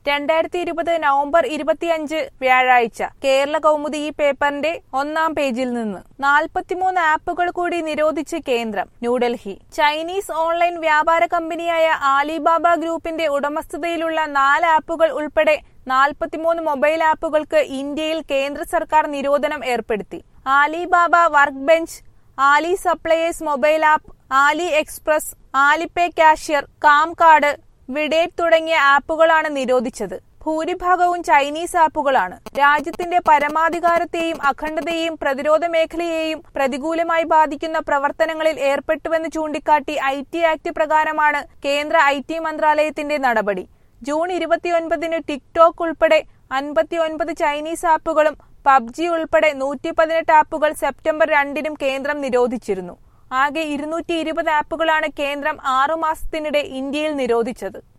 രണ്ടായിരത്തി ഇരുപത് നവംബർ ഇരുപത്തിയഞ്ച് വ്യാഴാഴ്ച കേരള കൗമുദി ഈ പേപ്പറിന്റെ ഒന്നാം പേജിൽ നിന്ന് നാൽപ്പത്തിമൂന്ന് ആപ്പുകൾ കൂടി നിരോധിച്ച് കേന്ദ്രം ന്യൂഡൽഹി ചൈനീസ് ഓൺലൈൻ വ്യാപാര കമ്പനിയായ ആലിബാബ ഗ്രൂപ്പിന്റെ ഉടമസ്ഥതയിലുള്ള നാല് ആപ്പുകൾ ഉൾപ്പെടെ നാൽപ്പത്തിമൂന്ന് മൊബൈൽ ആപ്പുകൾക്ക് ഇന്ത്യയിൽ കേന്ദ്ര സർക്കാർ നിരോധനം ഏർപ്പെടുത്തി Alibaba work bench Ali suppliers mobile app Ali express Alipay cashier CamCard Vdate തുടങ്ങിയ ആപ്പുകളാണ് നിരോധിച്ചത് ഭൂരിഭാഗവും ചൈനീസ് ആപ്പുകളാണ് രാജ്യത്തിന്റെ പരമാധികാരത്തെയും അഖണ്ഡതയെയും പ്രതിരോധ മേഖലയെയും പ്രതികൂലമായി ബാധിക്കുന്ന പ്രവർത്തനങ്ങളിൽ ഏർപ്പെട്ടുവെന്ന് ചൂണ്ടിക്കാട്ടി ഐ ടി ആക്ട് പ്രകാരമാണ് കേന്ദ്ര ഐ ടി മന്ത്രാലയത്തിന്റെ നടപടി ജൂൺ ഇരുപത്തിയൊൻപതിന് ടിക്ടോക്ക് ഉൾപ്പെടെ അൻപത്തിയൊൻപത് ചൈനീസ് ആപ്പുകളും പബ്ജി ഉൾപ്പെടെ നൂറ്റി പതിനെട്ട് ആപ്പുകൾ സെപ്റ്റംബർ രണ്ടിനും കേന്ദ്രം നിരോധിച്ചിരുന്നു ആകെ ഇരുന്നൂറ്റി ഇരുപത് ആപ്പുകളാണ് കേന്ദ്രം ആറുമാസത്തിനിടെ ഇന്ത്യയിൽ നിരോധിച്ചത്